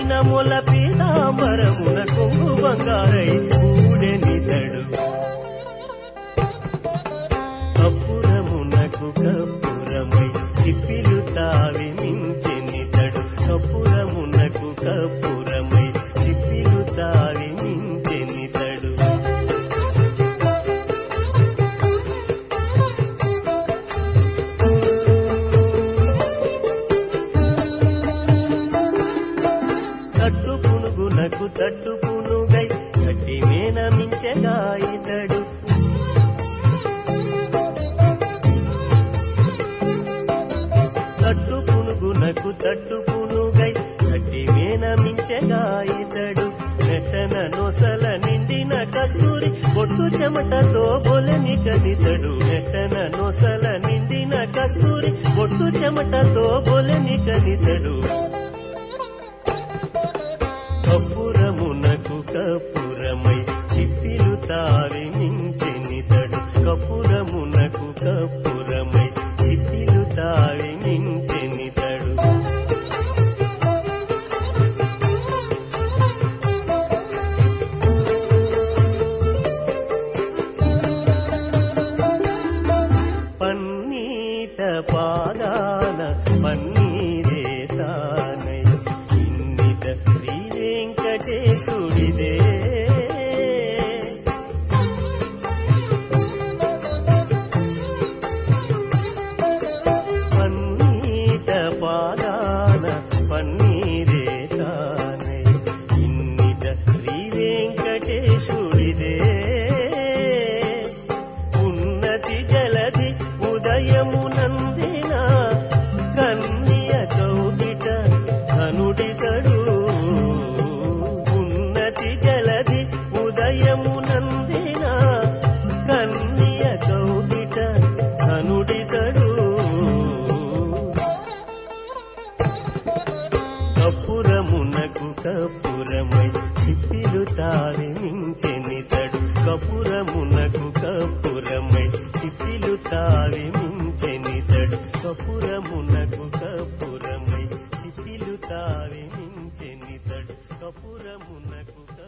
విరిసిన మొల పీతాంబరమున కొంగు బంగారై ఊడెనితడు కప్పురమునకు కప్పురమై చిప్పిలు తావి మించెనితడు కప్పురమునకు కప్పురమై చిప్పిలు తావి మించెనితడు తట్టు పునుగునకు తట్టు పునుగై గట్టి మేన మించెగా ఇతడు తట్టు పునుగునకు తట్టు పునుగై గట్టి మేన మించెగా ఇతడు నెట్టన నొసల నిండిన కస్తూరి పొట్టు చెమటతో బొలని కదితడు నెట్టన నొసల నిండిన కస్తూరి పొట్టు చెమటతో బొలని కదితడు కపురమునకు కపురమై చిప్పిలు తావి మించెనితడు కపురమునకు కపురమై చిప్పిలు తావి మించెనితడు పన్నీట పాదాన పన్నీరే తానై ఇన్నిట శ్రీ వెంకటేశుడిదే పన్నీట పాదాన పన్నీరే తానై ఇన్నిట శ్రీ వెంకటేశుడిదే ఉన్నతి జలది ఉదయమునందిన కన్య కౌగిట కనుడితడు ఉన్నతి జలది ఉదయమునందిన కన్య కౌగిట కనుడితడు కపురమునకు కపురమై చిప్పిలు తావి మించెనితడు కపురమునకు కపురమై చిప్పిలు తావి మించెనితడు కపురమునకు కపురమై చిప్పిలు తావి మించెనితడు కపురమునకు